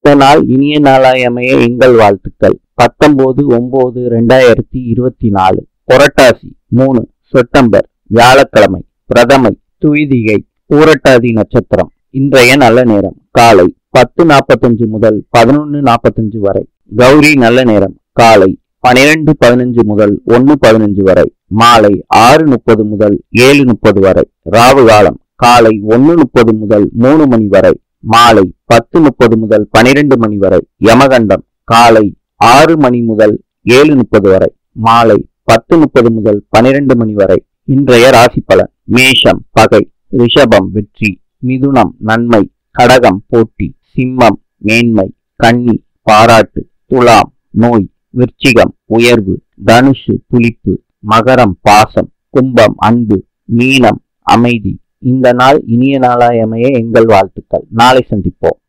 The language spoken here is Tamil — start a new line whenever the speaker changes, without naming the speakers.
இந்த நாள் இனிய நாளாயமைய எங்கள் வாழ்த்துக்கள் பத்தொன்பது ஒன்பது ரெண்டாயிரத்தி இருபத்தி நாலு புரட்டாசி மூணு செப்டம்பர் வியாழக்கிழமை பிரதமை துவிதிகை ஊரட்டாதி நட்சத்திரம் இன்றைய நல்ல நேரம் காலை பத்து நாற்பத்தஞ்சு முதல் பதினொன்னு நாற்பத்தஞ்சு வரை கௌரி நல்ல நேரம் காலை பனிரெண்டு பதினஞ்சு முதல் ஒன்னு பதினஞ்சு வரை மாலை ஆறு முப்பது முதல் ஏழு முப்பது வரை ராவு காலம் காலை ஒன்னு முப்பது முதல் மூணு மணி வரை மாலை பத்து முப்பது முதல் பனிரெண்டு மணி வரை யமகண்டம் காலை ஆறு மணி முதல் ஏழு முப்பது வரை மாலை பத்து முப்பது முதல் பனிரெண்டு மணி வரை இன்றைய ராசி பலன் மேஷம் பகை ரிஷபம் வெற்றி மிதுனம் நன்மை கடகம் போட்டி சிம்மம் மேன்மை கன்னி பாராட்டு துலாம் நோய் விருச்சிகம் உயர்வு தனுஷு புலிப்பு மகரம் பாசம் கும்பம் அன்பு மீனம் அமைதி இந்த நாள் இனிய நாளாயமைய எங்கள் வாழ்த்துக்கள் நாளை சந்திப்போம்